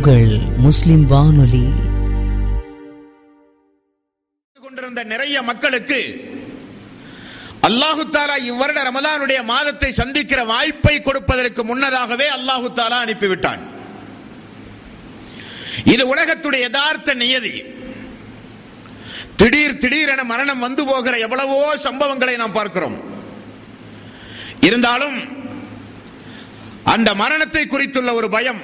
உங்கள் முஸ்லிம் வானொலி கொண்டிருந்த நிறைய மக்களுக்கு அல்லாஹு தாலா இவ்வருட ரமலானுடைய மாதத்தை சந்திக்கிற வாய்ப்பை கொடுப்பதற்கு முன்னதாகவே அல்லாஹு தாலா அனுப்பிவிட்டான் இது உலகத்துடைய யதார்த்த நியதி திடீர் திடீரென மரணம் வந்து போகிற எவ்வளவோ சம்பவங்களை நாம் பார்க்கிறோம் இருந்தாலும் அந்த மரணத்தை குறித்துள்ள ஒரு பயம்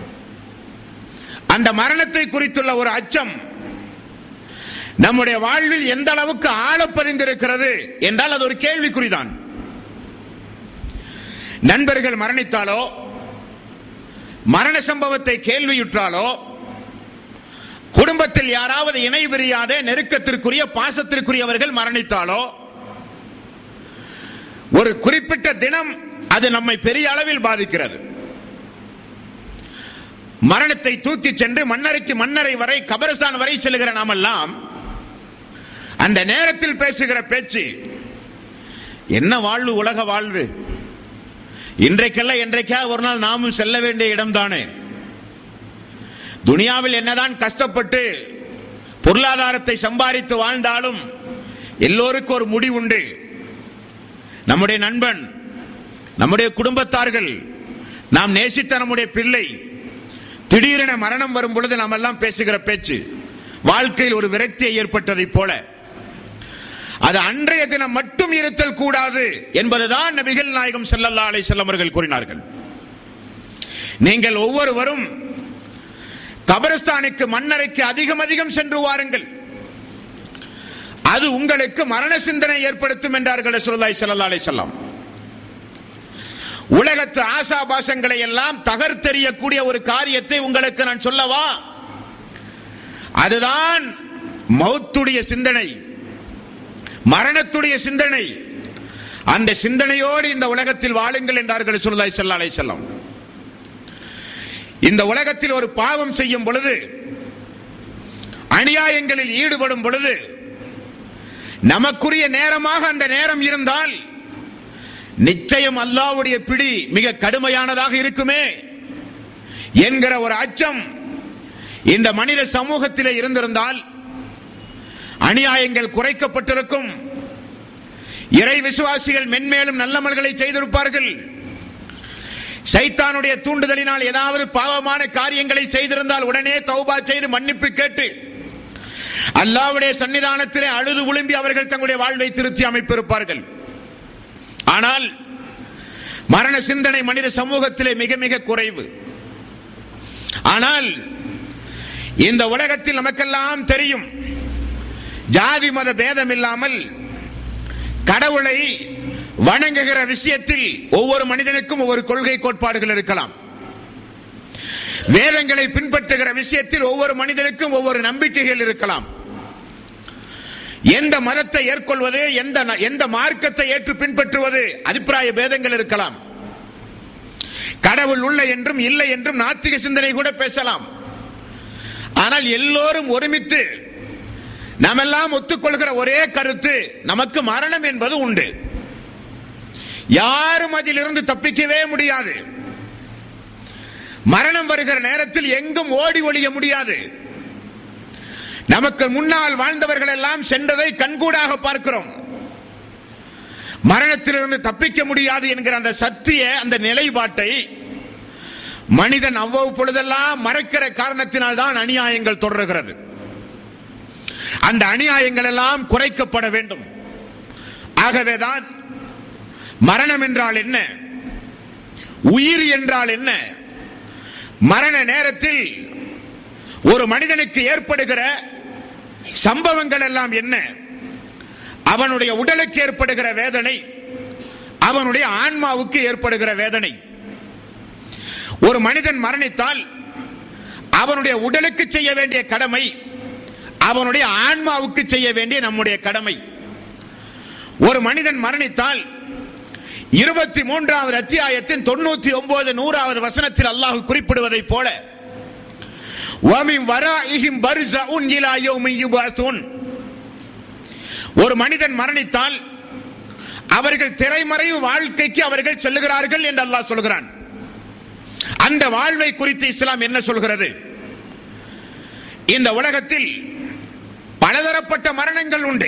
அந்த மரணத்தை குறித்துள்ள ஒரு அச்சம் நம்முடைய வாழ்வில் எந்த அளவுக்கு ஆழப்பதிந்திருக்கிறது என்றால் அது ஒரு கேள்விக்குறிதான் நண்பர்கள் மரணித்தாலோ மரண சம்பவத்தை கேள்வியுற்றாலோ குடும்பத்தில் யாராவது இணை பிரியாத நெருக்கத்திற்குரிய பாசத்திற்குரியவர்கள் மரணித்தாலோ ஒரு குறிப்பிட்ட தினம் அது நம்மை பெரிய அளவில் பாதிக்கிறது மரணத்தை தூக்கி சென்று மன்னரைக்கு மன்னரை வரை கபரஸ்தான் வரை செல்கிற நாமெல்லாம் அந்த நேரத்தில் பேசுகிற பேச்சு என்ன வாழ்வு உலக வாழ்வு இன்றைக்கல்ல என்றைக்கா ஒரு நாள் நாமும் செல்ல வேண்டிய இடம்தானே துனியாவில் என்னதான் கஷ்டப்பட்டு பொருளாதாரத்தை சம்பாதித்து வாழ்ந்தாலும் எல்லோருக்கும் ஒரு முடிவுண்டு நம்முடைய நண்பன் நம்முடைய குடும்பத்தார்கள் நாம் நேசித்த நம்முடைய பிள்ளை திடீரென மரணம் வரும் பொழுது நாம் எல்லாம் பேசுகிற பேச்சு வாழ்க்கையில் ஒரு விரக்தியை ஏற்பட்டதைப் போல அது அன்றைய தினம் மட்டும் இருத்தல் கூடாது என்பதுதான் நபிகள் நாயகம் செல்லல்லா அலை செல்லவர்கள் கூறினார்கள் நீங்கள் ஒவ்வொருவரும் கபரஸ்தானுக்கு மன்னரைக்கு அதிகம் அதிகம் சென்று வாருங்கள் அது உங்களுக்கு மரண சிந்தனை ஏற்படுத்தும் என்றார்கள் ரசூலுல்லாஹி ஸல்லல்லாஹு அலைஹி வஸல்லம் உலகத்து ஆசாபாசங்களை எல்லாம் தகர்த்தெறியக்கூடிய ஒரு காரியத்தை உங்களுக்கு நான் சொல்லவா அதுதான் மௌத்துடைய சிந்தனை மரணத்துடைய சிந்தனை அந்த சிந்தனையோடு இந்த உலகத்தில் வாழுங்கள் என்றார்கள் சொல்லுதாய் செல்லாலை செல்லம் இந்த உலகத்தில் ஒரு பாவம் செய்யும் பொழுது அநியாயங்களில் ஈடுபடும் பொழுது நமக்குரிய நேரமாக அந்த நேரம் இருந்தால் நிச்சயம் அல்லாவுடைய பிடி மிக கடுமையானதாக இருக்குமே என்கிற ஒரு அச்சம் இந்த மனித சமூகத்திலே இருந்திருந்தால் அநியாயங்கள் குறைக்கப்பட்டிருக்கும் இறை விசுவாசிகள் மென்மேலும் நல்லமல்களை செய்திருப்பார்கள் சைத்தானுடைய தூண்டுதலினால் ஏதாவது பாவமான காரியங்களை செய்திருந்தால் உடனே தௌபா செய்து மன்னிப்பு கேட்டு அல்லாவுடைய சன்னிதானத்திலே அழுது உளும்பி அவர்கள் தங்களுடைய வாழ்வை திருத்தி அமைப்பிருப்பார்கள் ஆனால் மரண சிந்தனை மனித சமூகத்திலே மிக மிக குறைவு ஆனால் இந்த உலகத்தில் நமக்கெல்லாம் தெரியும் ஜாதி மத பேதம் இல்லாமல் கடவுளை வணங்குகிற விஷயத்தில் ஒவ்வொரு மனிதனுக்கும் ஒவ்வொரு கொள்கை கோட்பாடுகள் இருக்கலாம் வேதங்களை பின்பற்றுகிற விஷயத்தில் ஒவ்வொரு மனிதனுக்கும் ஒவ்வொரு நம்பிக்கைகள் இருக்கலாம் எந்த மதத்தை ஏற்கொள்வது எந்த எந்த மார்க்கத்தை ஏற்று பின்பற்றுவது அபிப்பிராய பேதங்கள் இருக்கலாம் கடவுள் உள்ள என்றும் இல்லை என்றும் நாத்திக சிந்தனை கூட பேசலாம் ஆனால் எல்லோரும் ஒருமித்து நாமெல்லாம் ஒத்துக்கொள்கிற ஒரே கருத்து நமக்கு மரணம் என்பது உண்டு யாரும் அதிலிருந்து தப்பிக்கவே முடியாது மரணம் வருகிற நேரத்தில் எங்கும் ஓடி ஒழிய முடியாது நமக்கு முன்னால் வாழ்ந்தவர்கள் எல்லாம் சென்றதை கண்கூடாக பார்க்கிறோம் மரணத்திலிருந்து தப்பிக்க முடியாது என்கிற அந்த சத்திய அந்த நிலைப்பாட்டை மனிதன் அவ்வளவு பொழுதெல்லாம் மறைக்கிற காரணத்தினால் தான் அநியாயங்கள் தொடர்கிறது அந்த அநியாயங்கள் எல்லாம் குறைக்கப்பட வேண்டும் ஆகவேதான் மரணம் என்றால் என்ன உயிர் என்றால் என்ன மரண நேரத்தில் ஒரு மனிதனுக்கு ஏற்படுகிற சம்பவங்கள் எல்லாம் என்ன அவனுடைய உடலுக்கு ஏற்படுகிற வேதனை அவனுடைய ஆன்மாவுக்கு ஏற்படுகிற வேதனை ஒரு மனிதன் மரணித்தால் அவனுடைய உடலுக்கு செய்ய வேண்டிய கடமை அவனுடைய ஆன்மாவுக்கு செய்ய வேண்டிய நம்முடைய கடமை ஒரு மனிதன் மரணித்தால் இருபத்தி மூன்றாவது அத்தியாயத்தின் தொண்ணூத்தி ஒன்பது நூறாவது வசனத்தில் அல்லாஹ் குறிப்பிடுவதை போல ஒரு மனிதன் மரணித்தால் அவர்கள் திரைமறைவு வாழ்க்கைக்கு அவர்கள் செல்லுகிறார்கள் என்று அல்லாஹ் சொல்கிறான் அந்த வாழ்வை குறித்து இஸ்லாம் என்ன சொல்கிறது இந்த உலகத்தில் பலதரப்பட்ட மரணங்கள் உண்டு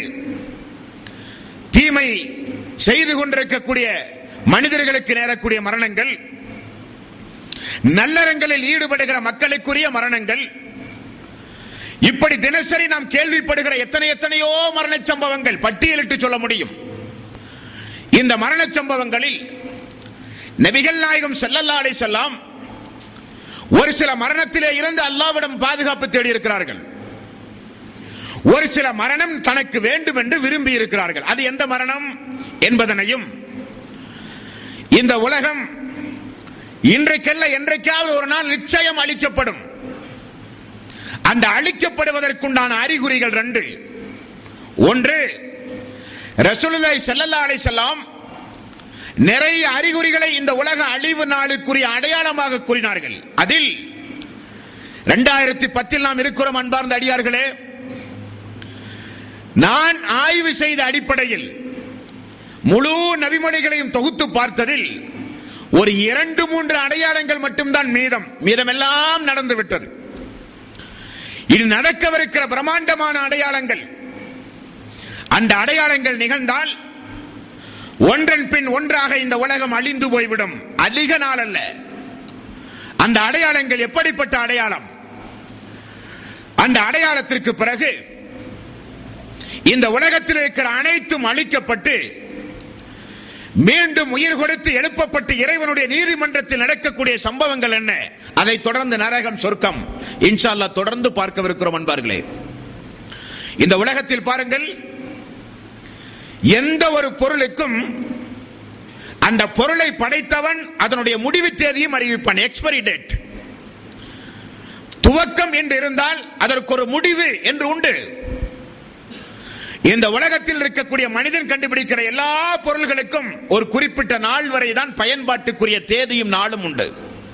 தீமை செய்து கொண்டிருக்கக்கூடிய மனிதர்களுக்கு நேரக்கூடிய மரணங்கள் நல்லறங்களில் ஈடுபடுகிற மக்களுக்குரிய மரணங்கள் இப்படி தினசரி நாம் கேள்விப்படுகிற எத்தனை எத்தனையோ மரண சம்பவங்கள் பட்டியலிட்டு சொல்ல முடியும் இந்த மரண சம்பவங்களில் நபிகள் நாயகம் ஸல்லல்லாஹு அலைஹி செல்லாம் ஒரு சில மரணத்திலே இருந்து அல்லாவிடம் பாதுகாப்பு தேடி இருக்கிறார்கள் ஒரு சில மரணம் தனக்கு வேண்டும் என்று விரும்பி இருக்கிறார்கள் அது எந்த மரணம் என்பதனையும் இந்த உலகம் இன்றைக்கல்ல என்றைக்காவது ஒரு நாள் நிச்சயம் அளிக்கப்படும் அந்த அழிக்கப்படுவதற்குண்டான அறிகுறிகள் ரெண்டு ஒன்று ரசூலுல்லாஹி ஸல்லல்லாஹு அலைஹி வஸல்லம் நிறைய அறிகுறிகளை இந்த உலக அழிவு நாளுக்குரிய அடையாளமாக கூறினார்கள் அதில் இரண்டாயிரத்தி பத்தில் நாம் இருக்கிறோம் அன்பார்ந்த அடியார்களே நான் ஆய்வு செய்த அடிப்படையில் முழு நபிமொழிகளையும் தொகுத்து பார்த்ததில் ஒரு இரண்டு மூன்று அடையாளங்கள் மட்டும்தான் மீதம் மீதமெல்லாம் நடந்து விட்டது இது நடக்கவிருக்கிற பிரம்மாண்டமான அடையாளங்கள் அந்த அடையாளங்கள் நிகழ்ந்தால் ஒன்றன் பின் ஒன்றாக இந்த உலகம் அழிந்து போய்விடும் அதிக நாள் அல்ல அந்த அடையாளங்கள் எப்படிப்பட்ட அடையாளம் அந்த அடையாளத்திற்கு பிறகு இந்த உலகத்தில் இருக்கிற அனைத்தும் அழிக்கப்பட்டு மீண்டும் உயிர் கொடுத்து எழுப்பப்பட்டு இறைவனுடைய நீதிமன்றத்தில் நடக்கக்கூடிய சம்பவங்கள் என்ன அதை தொடர்ந்து நரகம் சொர்க்கம் இன்ஷா அல்லாஹ் தொடர்ந்து பார்க்கவிருக்கிறோம் அன்பார்களே இந்த உலகத்தில் பாருங்கள் எந்த ஒரு பொருளுக்கும் அந்த பொருளை படைத்தவன் அதனுடைய முடிவு தேதியும் அறிவிப்பான் எக்ஸ்பைரி டேட் துவக்கம் என்று இருந்தால் அதற்கு ஒரு முடிவு என்று உண்டு இந்த உலகத்தில் இருக்கக்கூடிய மனிதன் கண்டுபிடிக்கிற எல்லா பொருள்களுக்கும் ஒரு குறிப்பிட்ட நாள் வரை தான் பயன்பாட்டுக்குரிய தேதியும் நாளும் உண்டு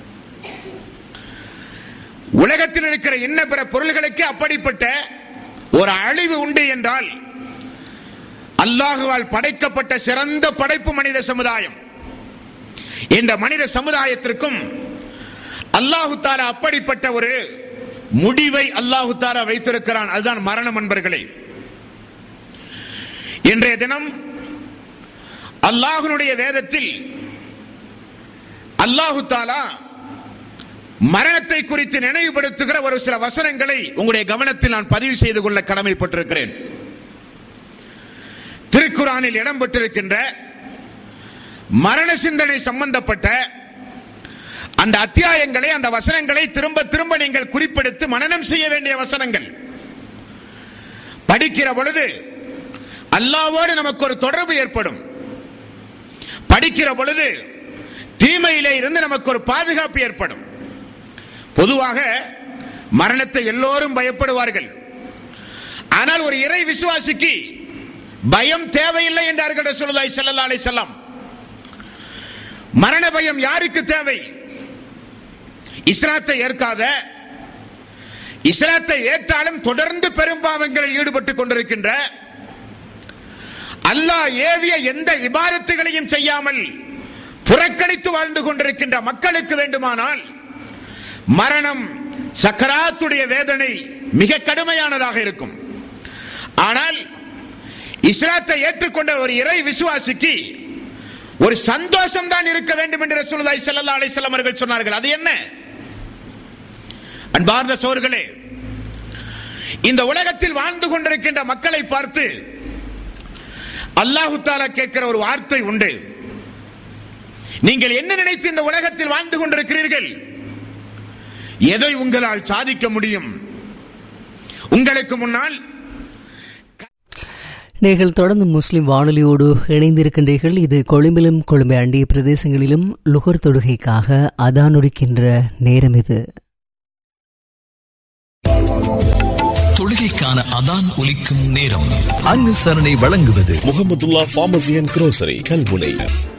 உலகத்தில் இருக்கிற இன்ன பிற பொருள்களுக்கு அப்படிப்பட்ட ஒரு அழிவு உண்டு என்றால் அல்லாஹுவால் படைக்கப்பட்ட சிறந்த படைப்பு மனித சமுதாயம் இந்த மனித சமுதாயத்திற்கும் அல்லாஹு தாலா அப்படிப்பட்ட ஒரு முடிவை அல்லாஹு தாலா வைத்திருக்கிறான் அதுதான் மரணம் என்பர்களே இன்றைய தினம் அல்லாஹுனுடைய வேதத்தில் அல்லாஹு தாலா மரணத்தை குறித்து நினைவுபடுத்துகிற ஒரு சில வசனங்களை உங்களுடைய கவனத்தில் நான் பதிவு செய்து கொள்ள கடமைப்பட்டிருக்கிறேன் திருக்குறானில் இடம்பெற்றிருக்கின்ற மரண சிந்தனை சம்பந்தப்பட்ட அந்த அத்தியாயங்களை அந்த வசனங்களை திரும்ப திரும்ப நீங்கள் குறிப்பெடுத்து மனனம் செய்ய வேண்டிய வசனங்கள் படிக்கிற பொழுது அல்லாவோடு நமக்கு ஒரு தொடர்பு ஏற்படும் படிக்கிற பொழுது தீமையிலே இருந்து நமக்கு ஒரு பாதுகாப்பு ஏற்படும் பொதுவாக மரணத்தை எல்லோரும் பயப்படுவார்கள் ஆனால் ஒரு இறை விசுவாசிக்கு பயம் தேவையில்லை என்றார்கள் ரசூலுல்லாஹி ஸல்லல்லாஹு அலைஹி வஸல்லம் மரண பயம் யாருக்கு தேவை இஸ்லாத்தை ஏற்காத இஸ்லாத்தை ஏற்றாலும் தொடர்ந்து பெரும்பாவங்களில் ஈடுபட்டுக் கொண்டிருக்கின்ற அல்லாஹ் ஏவிய எந்த இபாரத்துகளையும் செய்யாமல் புறக்கணித்து வாழ்ந்து கொண்டிருக்கின்ற மக்களுக்கு வேண்டுமானால் மரணம் சக்கராத்துடைய வேதனை மிக கடுமையானதாக இருக்கும் ஆனால் இஸ்லாத்தை ஏற்றுக்கொண்ட ஒரு இறை விசுவாசிக்கு ஒரு சந்தோஷம் தான் இருக்க வேண்டும் என்று ரசூலுல்லாஹி ஸல்லல்லாஹு அலைஹி வஸல்லம் அவர்கள் சொன்னார்கள் அது என்ன அன்பார்ந்த சோர்களே இந்த உலகத்தில் வாழ்ந்து கொண்டிருக்கின்ற மக்களை பார்த்து அல்லாஹு தாலா கேட்கிற ஒரு வார்த்தை உண்டு நீங்கள் என்ன நினைத்து இந்த உலகத்தில் வாழ்ந்து கொண்டிருக்கிறீர்கள் எதை உங்களால் சாதிக்க முடியும் உங்களுக்கு முன்னால் நீங்கள் தொடர்ந்து முஸ்லிம் வானொலியோடு இணைந்திருக்கின்றீர்கள் இது கொழும்பிலும் கொழும்பை அண்டிய பிரதேசங்களிலும் லுகர் தொடுகைக்காக அதானொடுக்கின்ற நேரம் இது தொழுகைக்கான அதான் ஒலிக்கும் நேரம் அனுசரணை வழங்குவது Mohamedullah pharmacy and grocery Kalmunai